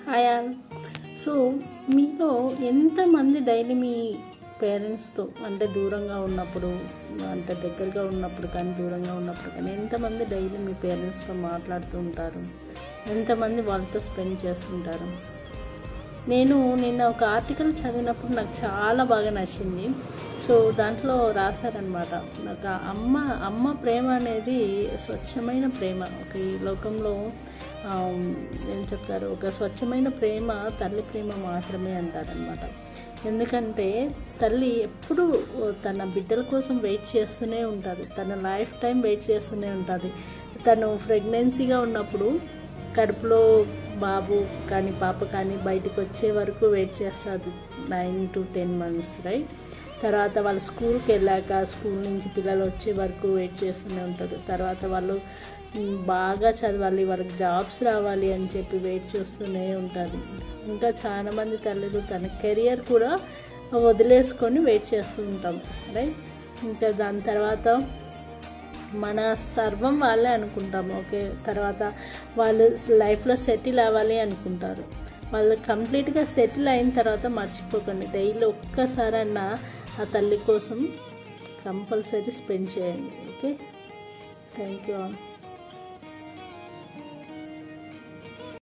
hi all so మీలో ఎంతమంది daily మీ పేరెంట్స్తో అంటే దూరంగా ఉన్నప్పుడు అంటే దగ్గరగా ఉన్నప్పుడు కానీ దూరంగా ఉన్నప్పుడు కానీ ఎంతమంది డైలీ మీ పేరెంట్స్తో మాట్లాడుతూ ఉంటారు ఎంతమంది వాళ్ళతో స్పెండ్ చేస్తుంటారు నేను నిన్న ఒక ఆర్టికల్ చదివినప్పుడు నాకు చాలా బాగా నచ్చింది సో దాంట్లో రాశారనమాట నాకు ఆ అమ్మ అమ్మ ప్రేమ అనేది స్వచ్ఛమైన ప్రేమ ఒక ఈ లోకంలో ఆ, ఏం చెప్తారు ఒక స్వచ్ఛమైన ప్రేమ తల్లి ప్రేమ మాత్రమే అంటారనమాట ఎందుకంటే తల్లి ఎప్పుడు తన బిడ్డల కోసం వెయిట్ చేస్తూనే ఉంటుంది తన లైఫ్ టైం వెయిట్ చేస్తూనే ఉంటుంది తను ప్రెగ్నెన్సీగా ఉన్నప్పుడు కడుపులో బాబు కానీ పాప కానీ బయటకు వచ్చే వరకు వెయిట్ చేస్తుంది nine to ten months right తర్వాత వాళ్ళు స్కూల్కి వెళ్ళాక స్కూల్ నుంచి పిల్లలు వచ్చే వరకు వెయిట్ చేస్తూనే ఉంటారు తర్వాత వాళ్ళు మ్, బాగా చదవాలి వాళ్ళకి జాబ్స్ రావాలి అని చెప్పి వెయిట్ చేస్తూనే ఉంటుంది ఇంకా చాలామంది తల్లులు తన కెరియర్ కూడా వదిలేసుకొని వెయిట్ చేస్తూ ఉంటాం రైట్ ఇంకా దాని తర్వాత మన సర్వం వాళ్ళే అనుకుంటాము ఓకే తర్వాత వాళ్ళు లైఫ్లో సెటిల్ అవ్వాలి అనుకుంటారు వాళ్ళు కంప్లీట్గా సెటిల్ అయిన తర్వాత మర్చిపోకండి డైలీ ఒక్కసారన్నా ఆ తల్లి కోసం కంపల్సరీ స్పెండ్ చేయండి ఓకే థ్యాంక్ యూ ఆల్